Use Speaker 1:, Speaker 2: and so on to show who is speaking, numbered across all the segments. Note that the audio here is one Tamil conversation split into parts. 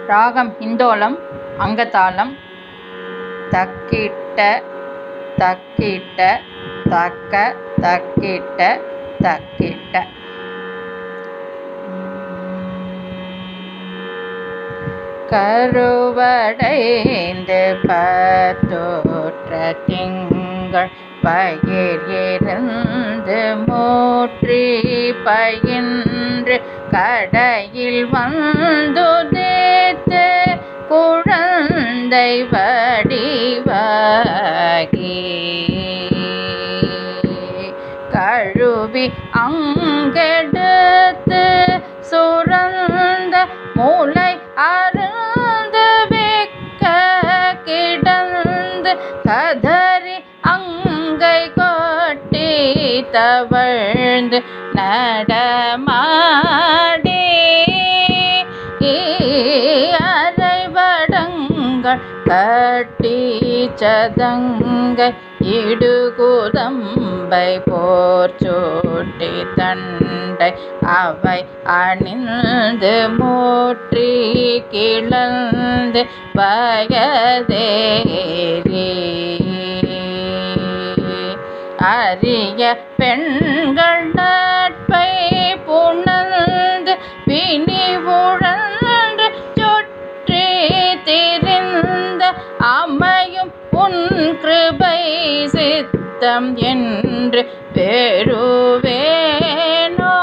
Speaker 1: ராகம் ஹிந்தோளம் அங்கதாளம் தக்கிட்ட தக்கிட்ட தக்க தக்கிட்ட தக்கிட்ட கருவடைந்து பத்தோற்ற திங்கள் பயிர் இருந்து மூற்றி பயின்று கடையில் வந்துதித்து குழந்தை வடிவாகி கழுவி அங்கெடுத்து சுரந்த மூளை அருந்து வெக்க கிடந்து கதறி அங்கை கொட்டி தவழ்ந்து நடமாடி அரைவடங்கள் கட்டி சதங்கை இடுகுதம்பை போர்ச்சோட்டி தண்டை அவை அணிந்து மூற்றி கிளந்து வயதேறி அரிய பெண்கள் நட்பை புணர்ந்து பிணி உழன்று சுற்றி திரிந்த அமையும் உன் கிருபை சித்தம் என்று பெறுவேனோ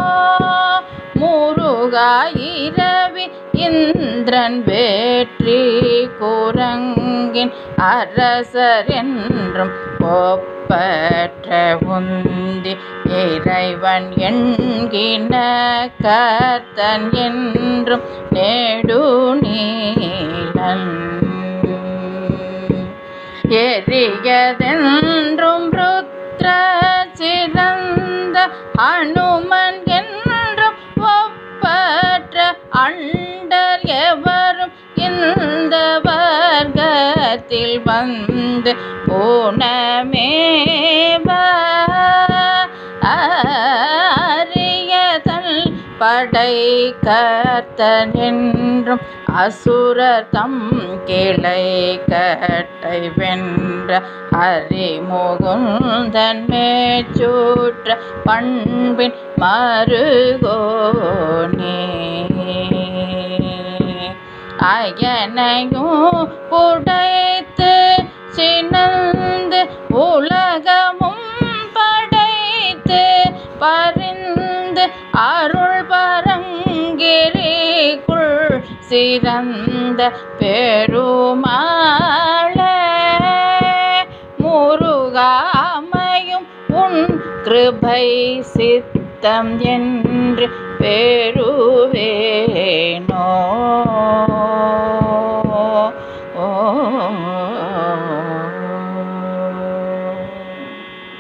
Speaker 1: முருகாயிரவி இந்திரன் வேற்றி குரங்கின் அரசர் என்றும் ஒப்பற்ற உந்தி இறைவன் என்கின கர்த்தன் என்றும் நெடுநீலன் எரியதென்றும் ருத்ர சிறந்த அனுமன் என்றும் ஒப்பற்ற அண்டர் எவரும் இந்த வர்க்கத்தில் வந்து பூனமேவ அரியதல் படை கர்த்தன் என்றும் அசுரர் தம் கிளை கட்டை வென்ற ஹரிமுகுந்தன் மேச்சூற்ற பண்பின் மருகோனே அயனையும் புடைத்து சினந்து உலகமும் படைத்து பரிந்து அருள் பரங்கிரிக்குள் சிறந்த பெருமாள முருகாமையும் உன் கிருபை சித்தம் என்று பெறுவேனோ